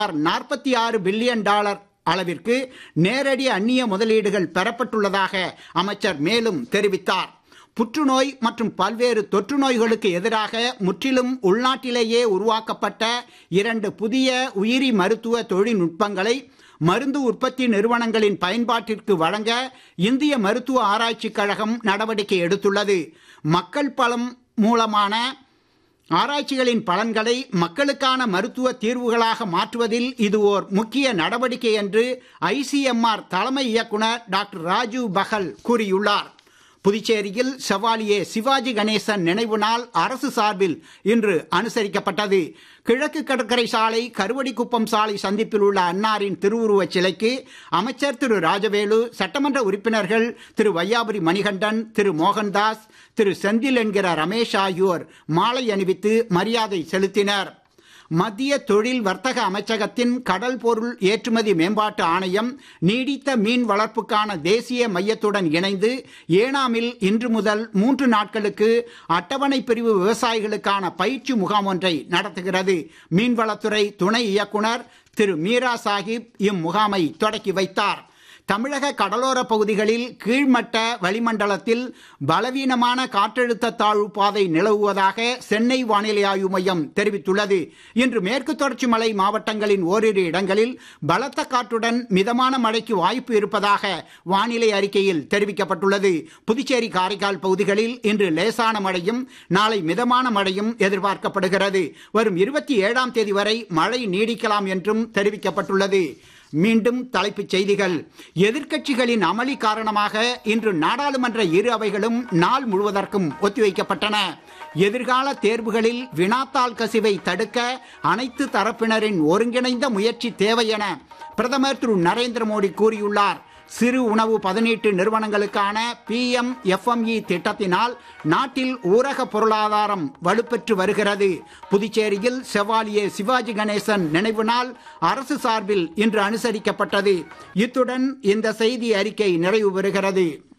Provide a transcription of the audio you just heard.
நாற்பத்தி ஆறு billion dollar அளவிற்கு நேரடி அந்நிய முதலீடுகள் பெறப்பட்டுள்ளதாக அமைச்சர் மேலும் தெரிவித்தார் புற்றுநோய் மற்றும் பல்வேறு தொற்று நோய்களுக்கு எதிராக முற்றிலும் உள்நாட்டிலேயே உருவாக்கப்பட்ட இரண்டு புதிய உயிரி மருத்துவ தொழில்நுட்பங்களை மருந்து உற்பத்தி நிறுவனங்களின் பயன்பாட்டிற்கு வழங்க இந்திய மருத்துவ ஆராய்ச்சிக் கழகம் நடவடிக்கை எடுத்துள்ளது மக்கள் பலம் மூலமான ஆராய்ச்சிகளின் பலன்களை மக்களுக்கான மருத்துவ தீர்வுகளாக மாற்றுவதில் இது ஓர் முக்கிய நடவடிக்கை என்று ஐசிஎம்ஆர் தலைமை இயக்குனர் டாக்டர் ராஜீவ் பகல் கூறியுள்ளார் புதுச்சேரியில் செவாலியே சிவாஜி கணேசன் நினைவு நாள் அரசு சார்பில் இன்று அனுசரிக்கப்பட்டது கிழக்கு கடற்கரை சாலை கருவடிக்குப்பம் சாலை சந்திப்பில் உள்ள அன்னாரின் திருவுருவச் சிலைக்கு அமைச்சர் திரு ராஜவேலு சட்டமன்ற உறுப்பினர்கள் திரு வையாபுரி மணிகண்டன் திரு மோகன்தாஸ் திரு செந்தில் என்கிற ரமேஷ் ஆகியோர் மாலை அணிவித்து மரியாதை செலுத்தினர் மத்திய தொழில் வர்த்தக அமைச்சகத்தின் கடல் பொருள் ஏற்றுமதி மேம்பாட்டு ஆணையம் நீடித்த மீன் வளர்ப்புக்கான தேசிய மையத்துடன் இணைந்து ஏனாமில் இன்று முதல் மூன்று நாட்களுக்கு அட்டவணை பிரிவு விவசாயிகளுக்கான பயிற்சி முகாம் ஒன்றை நடத்துகிறது மீன்வளத்துறை துணை இயக்குனர் திரு மீரா சாஹிப் இம்முகாமை தொடக்கி வைத்தார் தமிழக கடலோர பகுதிகளில் கீழ்மட்ட வளிமண்டலத்தில் பலவீனமான காற்றழுத்த தாழ்வு பாதை நிலவுவதாக சென்னை வானிலை ஆய்வு மையம் தெரிவித்துள்ளது இன்று மேற்கு தொடர்ச்சி மலை மாவட்டங்களின் ஓரிரு இடங்களில் பலத்த காற்றுடன் மிதமான மழைக்கு வாய்ப்பு இருப்பதாக வானிலை அறிக்கையில் தெரிவிக்கப்பட்டுள்ளது புதுச்சேரி காரைக்கால் பகுதிகளில் இன்று லேசான மழையும் நாளை மிதமான மழையும் எதிர்பார்க்கப்படுகிறது வரும் இருபத்தி ஏழாம் தேதி வரை மழை நீடிக்கலாம் என்றும் தெரிவிக்கப்பட்டுள்ளது மீண்டும் தலைப்புச் செய்திகள் எதிர்க்கட்சிகளின் அமளி காரணமாக இன்று நாடாளுமன்ற இரு அவைகளும் நாள் முழுவதற்கும் ஒத்திவைக்கப்பட்டன எதிர்கால தேர்வுகளில் வினாத்தாள் கசிவை தடுக்க அனைத்து தரப்பினரின் ஒருங்கிணைந்த முயற்சி தேவை என பிரதமர் திரு நரேந்திர மோடி கூறியுள்ளார் சிறு உணவு பதனீட்டு நிறுவனங்களுக்கான பி எம் எஃப்எம்இ திட்டத்தினால் நாட்டில் ஊரக பொருளாதாரம் வலுப்பெற்று வருகிறது புதுச்சேரியில் செவாலியே சிவாஜி கணேசன் நினைவு நாள் அரசு சார்பில் இன்று அனுசரிக்கப்பட்டது இத்துடன் இந்த செய்தி அறிக்கை நிறைவு பெறுகிறது